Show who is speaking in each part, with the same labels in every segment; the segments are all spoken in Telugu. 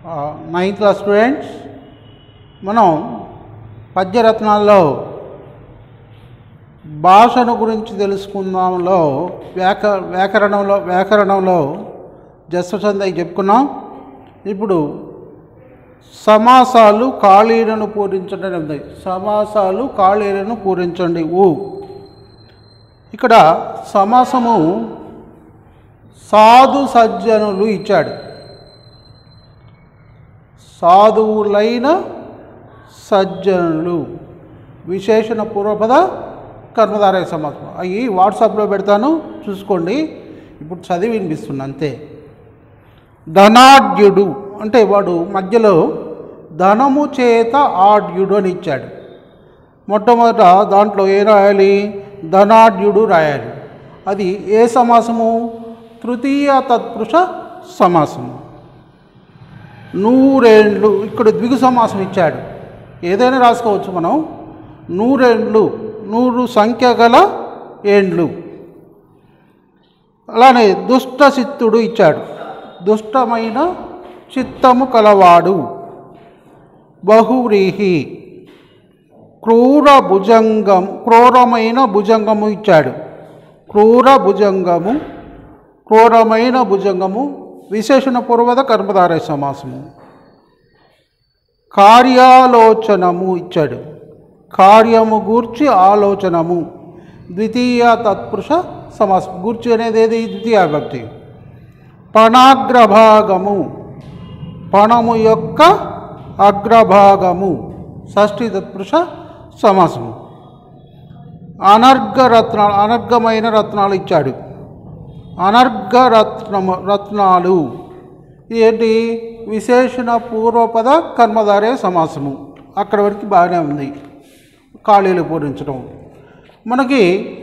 Speaker 1: నైన్త్ క్లాస్ స్టూడెంట్స్ మనం పద్యరత్నాల్లో భాషను గురించి తెలుసుకుందాంలో వ్యాక వ్యాకరణంలో వ్యాకరణంలో జస్వచందకి చెప్పుకున్నాం ఇప్పుడు సమాసాలు ఖాళీలను పూరించండి అని ఉంది సమాసాలు ఖాళీలను పూరించండి ఊ ఇక్కడ సమాసము సాధు సజ్జనులు ఇచ్చాడు సాధువులైన సజ్జనులు విశేషణ పూర్వపద కర్మధారయ సమాసం అవి వాట్సాప్లో పెడతాను చూసుకోండి ఇప్పుడు చదివి వినిపిస్తున్నా అంతే ధనాఢ్యుడు అంటే వాడు మధ్యలో ధనము చేత ఆఢ్యుడు అని ఇచ్చాడు మొట్టమొదట దాంట్లో ఏ రాయాలి ధనాఢ్యుడు రాయాలి అది ఏ సమాసము తృతీయ తత్పురుష సమాసము నూరేండ్లు ఇక్కడ ద్విగు సమాసం ఇచ్చాడు ఏదైనా రాసుకోవచ్చు మనం నూరేండ్లు నూరు సంఖ్య గల ఏండ్లు అలానే దుష్ట చిత్తుడు ఇచ్చాడు దుష్టమైన చిత్తము కలవాడు బహువ్రీహి క్రూర భుజంగం క్రూరమైన భుజంగము ఇచ్చాడు క్రూర భుజంగము క్రూరమైన భుజంగము విశేషణ పూర్వద కర్మధారయ సమాసము కార్యాలోచనము ఇచ్చాడు కార్యము గూర్చి ఆలోచనము ద్వితీయ తత్పురుష సమాసం గూర్చి అనేది ఏది ద్వితీయ విభక్తి పణాగ్రభాగము పణము యొక్క అగ్రభాగము షష్ఠి తత్పురుష సమాసము అనర్ఘ రత్నాలు అనర్ఘమైన రత్నాలు ఇచ్చాడు అనర్ఘ రత్నము రత్నాలు ఏంటి విశేషణ పూర్వపద కర్మధారే సమాసము అక్కడ వరకు బాగానే ఉంది ఖాళీలు పూరించడం మనకి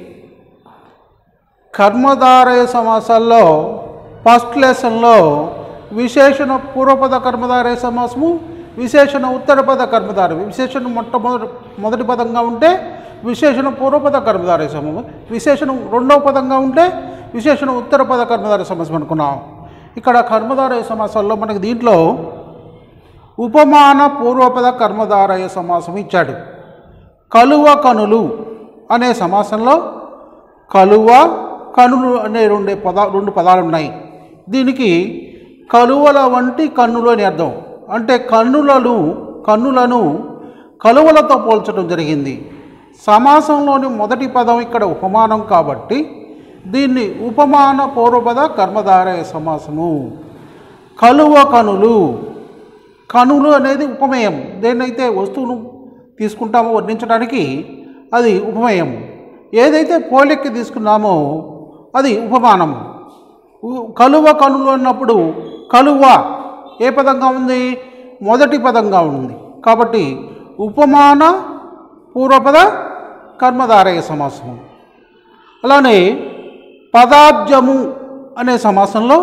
Speaker 1: కర్మధారయ సమాసాల్లో ఫస్ట్ లెసన్లో విశేషణ పూర్వపద కర్మధారయ సమాసము విశేషణ ఉత్తర పద కర్మధార విశేషణ మొట్టమొదటి మొదటి పదంగా ఉంటే విశేషణ పూర్వపద కర్మధారయ సమము విశేషణం రెండవ పదంగా ఉంటే విశేషణ ఉత్తర పద కర్మధారయ సమాసం అనుకున్నాం ఇక్కడ కర్మధారయ సమాసాల్లో మనకి దీంట్లో ఉపమాన పూర్వపద కర్మధారయ సమాసం ఇచ్చాడు కలువ కనులు అనే సమాసంలో కలువ కనులు అనే రెండు పద రెండు పదాలు ఉన్నాయి దీనికి కలువల వంటి కన్నులు అని అర్థం అంటే కన్నులను కన్నులను కలువలతో పోల్చడం జరిగింది సమాసంలోని మొదటి పదం ఇక్కడ ఉపమానం కాబట్టి దీన్ని ఉపమాన పూర్వపద కర్మధారయ సమాసము కలువ కనులు కనులు అనేది ఉపమేయం దేన్నైతే వస్తువును తీసుకుంటామో వర్ణించడానికి అది ఉపమేయం ఏదైతే పోలిక తీసుకున్నామో అది ఉపమానము ఉ- కలువ కనులు అన్నప్పుడు కలువ ఏ పదంగా ఉంది మొదటి పదంగా ఉంది కాబట్టి ఉపమాన పూర్వపద కర్మధారయ సమాసము అలానే పదాబ్జము అనే సమాసంలో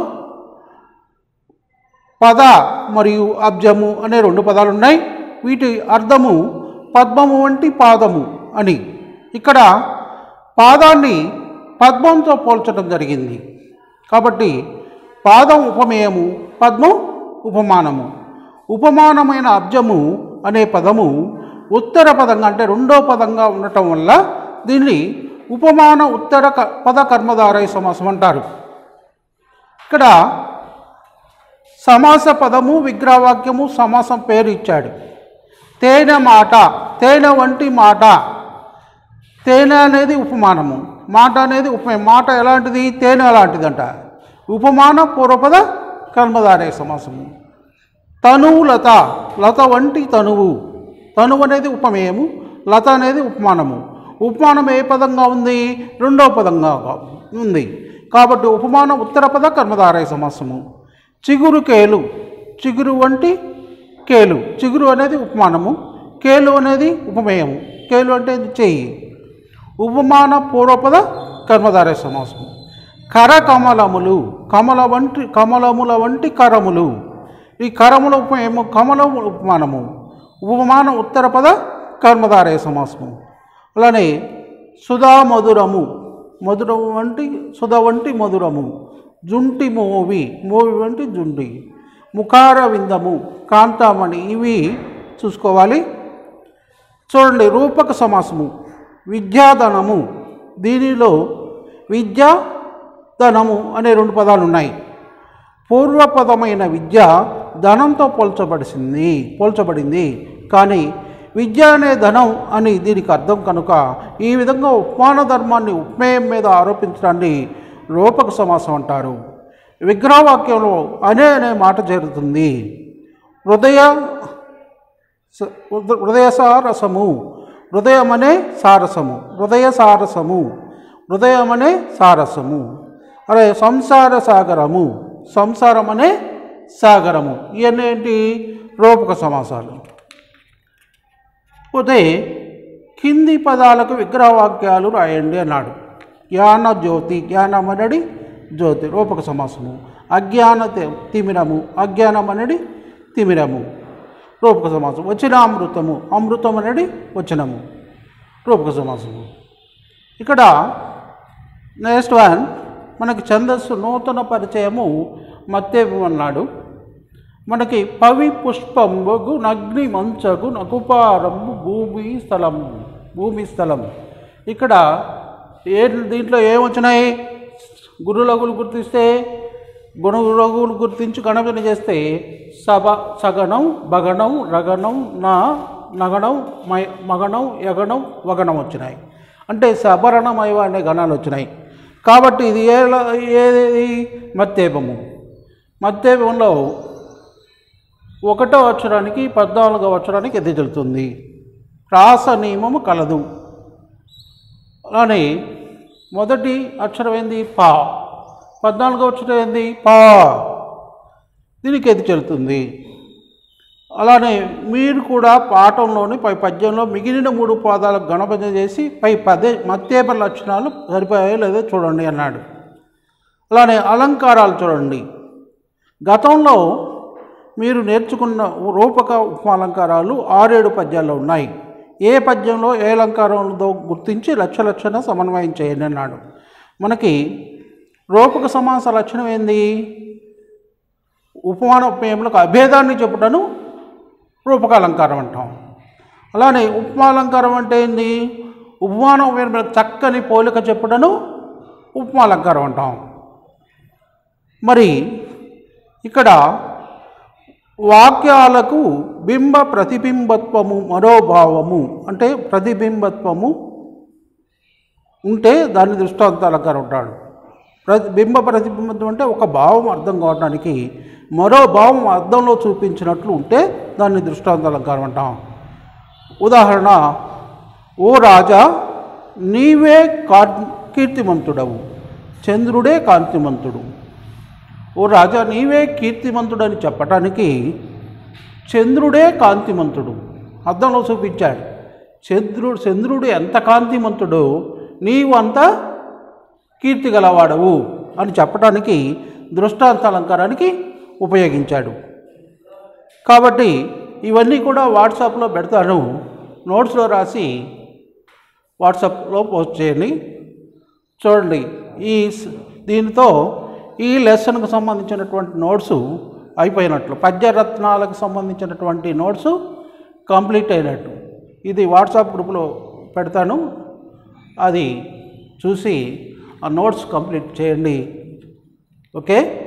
Speaker 1: పద మరియు అబ్జము అనే రెండు పదాలు ఉన్నాయి వీటి అర్థము పద్మము వంటి పాదము అని ఇక్కడ పాదాన్ని పద్మంతో పోల్చడం జరిగింది కాబట్టి పాదం ఉపమేయము పద్మం ఉపమానము ఉపమానమైన అబ్జము అనే పదము ఉత్తర పదంగా అంటే రెండో పదంగా ఉండటం వల్ల దీన్ని ఉపమాన ఉత్తర క- పద కర్మధారయ సమాసం అంటారు ఇక్కడ సమాస పదము విగ్రహవాక్యము సమాసం పేరు ఇచ్చాడు తేనె మాట తేనె వంటి మాట తేనె అనేది ఉపమానము మాట అనేది ఉప మాట ఎలాంటిది తేనె ఎలాంటిదంట ఉపమాన పూర్వపద కర్మధారే సమాసము తనువు లత లత వంటి తనువు తనువు అనేది ఉపమేయము లత అనేది ఉపమానము ఉపమానం ఏ పదంగా ఉంది రెండవ పదంగా ఉంది కాబట్టి ఉపమానం ఉత్తర పద కర్మధారయ సమాసము చిగురు కేలు చిగురు వంటి కేలు చిగురు అనేది ఉపమానము కేలు అనేది ఉపమేయము కేలు అంటే ఇది చెయ్యి ఉపమాన పూర్వపద కర్మధారయ సమాసము కర కమలములు కమల వంటి కమలముల వంటి కరములు ఈ కరముల ఉపమేయము కమలము ఉపమానము ఉపమాన ఉత్తర పద కర్మధారయ సమాసము అలానే సుధా మధురము మధురము వంటి సుధ వంటి మధురము జుంటి మోవి మోవి వంటి జుంటి ముఖార విందము కాంతామణి ఇవి చూసుకోవాలి చూడండి రూపక సమాసము విద్యాధనము దీనిలో విద్య ధనము అనే రెండు పదాలు ఉన్నాయి పూర్వపదమైన విద్య ధనంతో పోల్చబడిసింది పోల్చబడింది కానీ విద్య అనే ధనం అని దీనికి అర్థం కనుక ఈ విధంగా ఉపమాన ధర్మాన్ని ఉపమేయం మీద ఆరోపించడాన్ని రూపక సమాసం అంటారు విగ్రహవాక్యంలో అనే అనే మాట చేరుతుంది హృదయ స- హృద- హృదయ సారసము హృదయం అనే సారసము హృదయ సారసము హృదయం అనే సారసము అరే సంసార సాగరము సంసారం అనే సాగరము ఇవన్నీ ఏంటి రూపక సమాసాలు పోతే కింది పదాలకు విగ్రహవాక్యాలు రాయండి అన్నాడు జ్ఞాన జ్యోతి జ్ఞానం అనడి జ్యోతి రూపక సమాసము అజ్ఞాన తి- తిమిరము అజ్ఞానం అనడి తిమిరము రూపక సమాసం వచ్చిన అమృతము అమృతం అనేది వచనము రూపక సమాసము ఇక్కడ నెక్స్ట్ వన్ మనకి ఛందస్సు నూతన పరిచయము మత్తేపు అన్నాడు మనకి పవి పుష్పంబగు నగ్ని మంచగు నకుపారము భూమి స్థలము భూమి స్థలం ఇక్కడ ఏ దీంట్లో ఏమొచ్చినాయి గురులగులు గుర్తిస్తే గుణగురులు గుర్తించి గణపతిని చేస్తే సభ సగణం భగణం రగణం నా నగణం మయ మగణం యగణం వగణం వచ్చినాయి అంటే సభరణమయ అనే గణాలు వచ్చినాయి కాబట్టి ఇది ఏ ఏది మత్తేపము మత్తేపంలో ఒకటో అక్షరానికి పద్నాలుగో అక్షరానికి ఎదిజలుతుంది రాస నియమము కలదు అలానే మొదటి అక్షరం ఏంది పా పద్నాలుగో అక్షరం ఏంది పా దీనికి ఎది చెల్లుతుంది అలానే మీరు కూడా పాఠంలోని పై పద్యంలో మిగిలిన మూడు పాదాలకు గణపతి చేసి పై పదే మత్తేప లక్షణాలు సరిపోయాయో లేదో చూడండి అన్నాడు అలానే అలంకారాలు చూడండి గతంలో మీరు నేర్చుకున్న రూపక ఉపమాలంకారాలు ఆరేడు పద్యాల్లో ఉన్నాయి ఏ పద్యంలో ఏ అలంకారంలో గుర్తించి లక్ష లక్షణ సమన్వయం చేయండి అన్నాడు మనకి రూపక సమాస లక్షణం ఏంది ఉపమాన ఉపమేయములకు అభేదాన్ని చెప్పుటను రూపక అలంకారం అంటాం అలానే ఉపమాలంకారం అంటే ఏంది ఉపమాన ఉపమేయములకు చక్కని పోలిక చెప్పుటను ఉపమాలంకారం అంటాం మరి ఇక్కడ వాక్యాలకు బింబ ప్రతిబింబత్వము మనోభావము అంటే ప్రతిబింబత్వము ఉంటే దాన్ని దృష్టాంతాలంకారం ఉంటాడు ప్రతి బింబ ప్రతిబింబత్వం అంటే ఒక భావం అర్థం కావడానికి మరో భావం అర్థంలో చూపించినట్లు ఉంటే దాన్ని దృష్టాంతాలంకారం అంటాం ఉదాహరణ ఓ రాజా నీవే కా కీర్తిమంతుడవు చంద్రుడే కాంతిమంతుడు ఓ రాజా నీవే కీర్తిమంతుడని చెప్పటానికి చంద్రుడే కాంతిమంతుడు అద్దంలో చూపించాడు చంద్రుడు చంద్రుడు ఎంత కాంతిమంతుడో నీవు అంత కీర్తి గలవాడవు అని చెప్పడానికి దృష్టాంత అలంకారానికి ఉపయోగించాడు కాబట్టి ఇవన్నీ కూడా వాట్సాప్లో పెడతాను నోట్స్లో రాసి వాట్సాప్లో పోస్ట్ చేయండి చూడండి ఈ స్- దీనితో ఈ లెసన్కు సంబంధించినటువంటి నోట్స్ అయిపోయినట్లు పద్యరత్నాలకు సంబంధించినటువంటి నోట్స్ కంప్లీట్ అయినట్టు ఇది వాట్సాప్ గ్రూప్లో పెడతాను అది చూసి ఆ నోట్స్ కంప్లీట్ చేయండి ఓకే